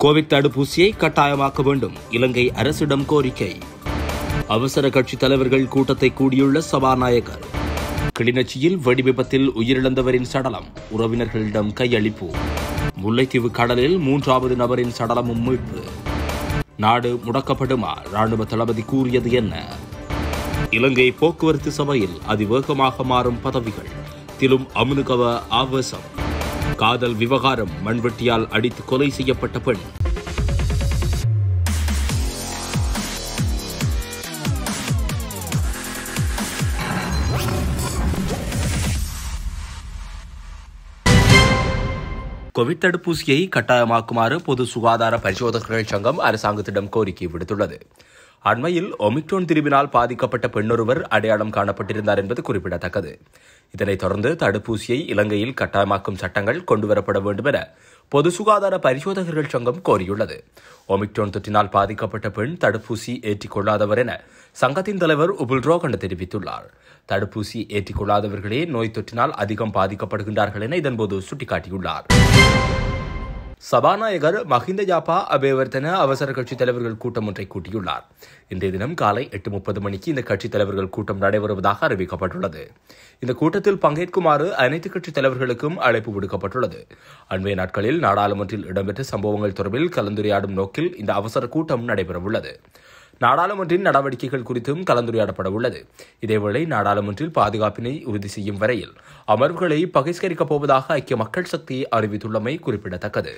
Covid தடுப்பூசியை கட்டாயமாக்க வேண்டும் இலங்கை அரசிடம் கோரிக்கை அவசர கட்சி தலைவர்கள் கூட்டத்தை கூடியுள்ள சபாநாயகர் கிளிநொச்சியில் வெடிவிபத்தில் உயிரிழந்தவரின் சடலம் உறவினர்களிடம் கையளிப்பு முல்லைத்தீவு கடலில் மூன்றாவது நபரின் சடலமும் மீட்பு நாடு முடக்கப்படுமா ராணுவ தளபதி கூறியது என்ன இலங்கை போக்குவரத்து சபையில் அதிவேகமாக மாறும் பதவிகள் திலும் அமுனுகவ ஆவேசம் காதல் விவகாரம் மண்வெட்டியால் அடித்து கொலை செய்யப்பட்ட பெண் கோவிட் தடுப்பூசியை கட்டாயமாக்குமாறு பொது சுகாதார பரிசோதகர்கள் சங்கம் அரசாங்கத்திடம் கோரிக்கை விடுத்துள்ளது அண்மையில் ஒமிக்ரோன் திரிவினால் பாதிக்கப்பட்ட பெண்ணொருவர் அடையாளம் காணப்பட்டிருந்தார் என்பது குறிப்பிடத்தக்கது இதனைத் தொடர்ந்து தடுப்பூசியை இலங்கையில் கட்டாயமாக்கும் சட்டங்கள் கொண்டுவரப்பட வேண்டும் என பொது சுகாதார பரிசோதகர்கள் சங்கம் கோரியுள்ளது ஒமிக்ரோன் தொற்றினால் பாதிக்கப்பட்ட பெண் தடுப்பூசி ஏற்றிக் கொள்ளாதவர் என சங்கத்தின் தலைவர் உபுல் ரோகண்ட தெரிவித்துள்ளார் தடுப்பூசி ஏற்றிக் கொள்ளாதவர்களே நோய் தொற்றினால் அதிகம் பாதிக்கப்படுகின்றார்கள் என இதன்போது சுட்டிக்காட்டியுள்ளார் சபாநாயகர் மஹிந்த ஜாப்பா அபேவர்த்தன அவசர கட்சித் தலைவர்கள் கூட்டம் ஒன்றை கூட்டியுள்ளார் இன்றைய தினம் காலை எட்டு முப்பது மணிக்கு இந்த கட்சித் தலைவர்கள் கூட்டம் நடைபெறுவதாக அறிவிக்கப்பட்டுள்ளது இந்த கூட்டத்தில் பங்கேற்குமாறு அனைத்து கட்சித் தலைவர்களுக்கும் அழைப்பு விடுக்கப்பட்டுள்ளது அண்மைய நாட்களில் நாடாளுமன்றில் இடம்பெற்ற சம்பவங்கள் தொடர்பில் கலந்துரையாடும் நோக்கில் இந்த அவசர கூட்டம் நடைபெறவுள்ளது நாடாளுமன்றின் நடவடிக்கைகள் குறித்தும் கலந்துரையாடப்பட உள்ளது இதேவேளை நாடாளுமன்றில் பாதுகாப்பினை உறுதி செய்யும் வரையில் அமர்வுகளை பகிஷ்கரிக்கப் போவதாக ஐக்கிய மக்கள் சக்தி அறிவித்துள்ளமை குறிப்பிடத்தக்கது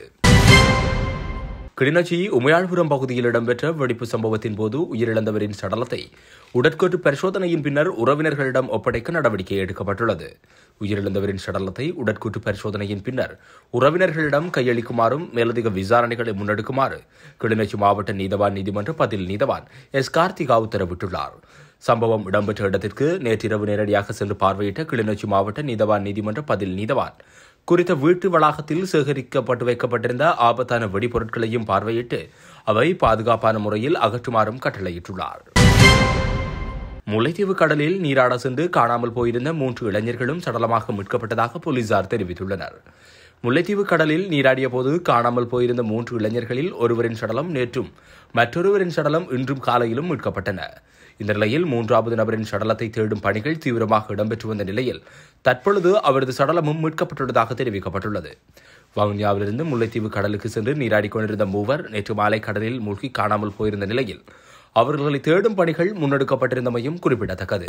கிளிநொச்சி உமையாள்புரம் பகுதியில் இடம்பெற்ற வெடிப்பு சம்பவத்தின் போது உயிரிழந்தவரின் சடலத்தை உடற்கூற்று பரிசோதனையின் பின்னர் உறவினர்களிடம் ஒப்படைக்க நடவடிக்கை எடுக்கப்பட்டுள்ளது உயிரிழந்தவரின் சடலத்தை உடற்கூற்று பரிசோதனையின் பின்னர் உறவினர்களிடம் கையளிக்குமாறும் மேலதிக விசாரணைகளை முன்னெடுக்குமாறு கிளிநொச்சி மாவட்ட நீதவான் நீதிமன்ற பதில் நீதவான் எஸ் கார்த்திகா உத்தரவிட்டுள்ளார் சம்பவம் இடம்பெற்ற இடத்திற்கு நேற்றிரவு நேரடியாக சென்று பார்வையிட்ட கிளிநொச்சி மாவட்ட நீதவான் நீதிமன்ற பதில் நீதவான் குறித்த வீட்டு வளாகத்தில் சேகரிக்கப்பட்டு வைக்கப்பட்டிருந்த ஆபத்தான வெடிபொருட்களையும் பார்வையிட்டு அவை பாதுகாப்பான முறையில் அகற்றுமாறும் கட்டளையிட்டுள்ளார் முல்லைத்தீவு கடலில் நீராட சென்று காணாமல் போயிருந்த மூன்று இளைஞர்களும் சடலமாக மீட்கப்பட்டதாக போலீசார் தெரிவித்துள்ளனர் முல்லைத்தீவு கடலில் நீராடிய போது காணாமல் போயிருந்த மூன்று இளைஞர்களில் ஒருவரின் சடலம் நேற்றும் மற்றொருவரின் சடலம் இன்றும் காலையிலும் மீட்கப்பட்டன இந்த நிலையில் மூன்றாவது நபரின் சடலத்தை தேடும் பணிகள் தீவிரமாக இடம்பெற்று வந்த நிலையில் தற்பொழுது அவரது சடலமும் மீட்கப்பட்டுள்ளதாக தெரிவிக்கப்பட்டுள்ளது வவுனியாவிலிருந்து முல்லைத்தீவு கடலுக்கு சென்று நீராடிக் கொண்டிருந்த மூவர் நேற்று மாலை கடலில் மூழ்கி காணாமல் போயிருந்த நிலையில் அவர்களை தேடும் பணிகள் முன்னெடுக்கப்பட்டிருந்தமையும் குறிப்பிடத்தக்கது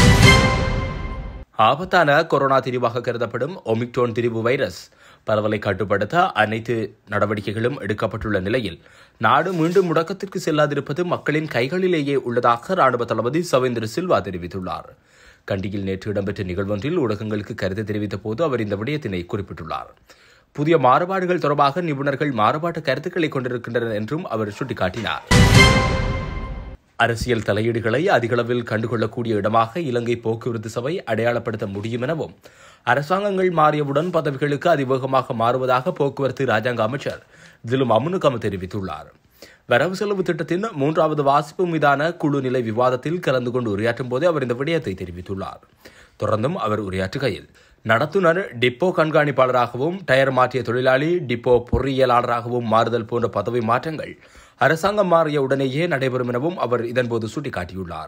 ஆபத்தான கொரோனா திரிவாக கருதப்படும் ஒமிக்ரோன் திரிவு வைரஸ் பரவலை கட்டுப்படுத்த அனைத்து நடவடிக்கைகளும் எடுக்கப்பட்டுள்ள நிலையில் நாடு மீண்டும் முடக்கத்திற்கு செல்லாதிருப்பது மக்களின் கைகளிலேயே உள்ளதாக ராணுவ தளபதி சவேந்திர சில்வா தெரிவித்துள்ளார் கண்டியில் நேற்று இடம்பெற்ற நிகழ்வொன்றில் ஊடகங்களுக்கு கருத்து தெரிவித்த போது அவர் இந்த விடயத்தினை குறிப்பிட்டுள்ளார் புதிய மாறுபாடுகள் தொடர்பாக நிபுணர்கள் மாறுபாட்டு கருத்துக்களை கொண்டிருக்கின்றனர் என்றும் அவர் சுட்டிக்காட்டினார் அரசியல் தலையீடுகளை அதிகளவில் கண்டுகொள்ளக்கூடிய இடமாக இலங்கை போக்குவரத்து சபை அடையாளப்படுத்த முடியும் எனவும் அரசாங்கங்கள் மாறியவுடன் பதவிகளுக்கு அதிவேகமாக மாறுவதாக போக்குவரத்து ராஜாங்க அமைச்சர் திலும் அமுனுகம தெரிவித்துள்ளார் வரவு செலவு திட்டத்தின் மூன்றாவது வாசிப்பு மீதான குழு நிலை விவாதத்தில் கலந்து கொண்டு உரையாற்றும் போதே அவர் இந்த விடயத்தை தெரிவித்துள்ளார் தொடர்ந்தும் அவர் உரையாற்றுகையில் நடத்துனர் டிப்போ கண்காணிப்பாளராகவும் டயர் மாற்றிய தொழிலாளி டிப்போ பொறியியலாளராகவும் மாறுதல் போன்ற பதவி மாற்றங்கள் அரசாங்கம் மாறிய உடனேயே நடைபெறும் எனவும் அவர் இதன்போது சுட்டிக்காட்டியுள்ளார்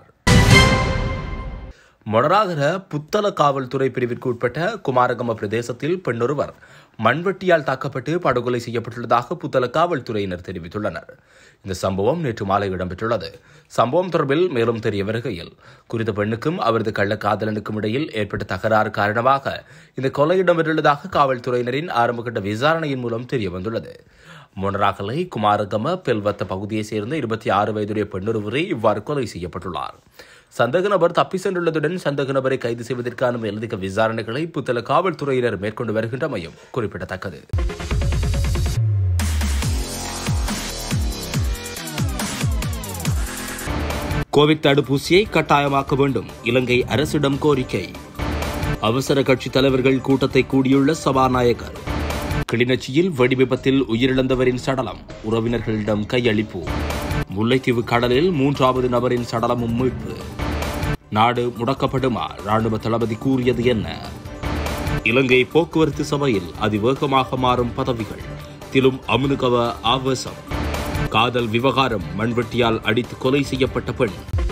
மொடராகர புத்தள காவல்துறை பிரிவிற்கு உட்பட்ட குமாரகம பிரதேசத்தில் பெண்ணொருவர் மண்வெட்டியால் தாக்கப்பட்டு படுகொலை செய்யப்பட்டுள்ளதாக புத்தள காவல்துறையினர் தெரிவித்துள்ளனர் இந்த சம்பவம் நேற்று மாலை இடம்பெற்றுள்ளது சம்பவம் தொடர்பில் மேலும் தெரிய வருகையில் குறித்த பெண்ணுக்கும் அவரது கள்ளக்காதலனுக்கும் இடையில் ஏற்பட்ட தகராறு காரணமாக இந்த கொலை இடம்பெற்றுள்ளதாக காவல்துறையினரின் ஆரம்பகட்ட விசாரணையின் மூலம் தெரிய வந்துள்ளது மொனராகலை குமாரகம பெல்வத்த பகுதியைச் சேர்ந்த இருபத்தி ஆறு வயதுடைய பெண்ணொருவரே இவ்வாறு கொலை செய்யப்பட்டுள்ளார் சந்தேக நபர் தப்பி சென்றுள்ளதுடன் சந்தேக நபரை கைது செய்வதற்கான மேலதிக விசாரணைகளை புத்தள காவல்துறையினர் மேற்கொண்டு வருகின்றமையும் குறிப்பிடத்தக்கது கோவிட் தடுப்பூசியை கட்டாயமாக்க வேண்டும் இலங்கை அரசிடம் கோரிக்கை அவசர கட்சி தலைவர்கள் கூட்டத்தை கூடியுள்ள சபாநாயகர் கிளிநொச்சியில் வெடிவிபத்தில் உயிரிழந்தவரின் சடலம் உறவினர்களிடம் கையளிப்பு முல்லைத்தீவு கடலில் மூன்றாவது நபரின் சடலமும் மீட்பு நாடு முடக்கப்படுமா ராணுவ தளபதி கூறியது என்ன இலங்கை போக்குவரத்து சபையில் அதிவேகமாக மாறும் பதவிகள் திலும் அமுனுகவ ஆவேசம் காதல் விவகாரம் மண்வெட்டியால் அடித்து கொலை செய்யப்பட்ட பெண்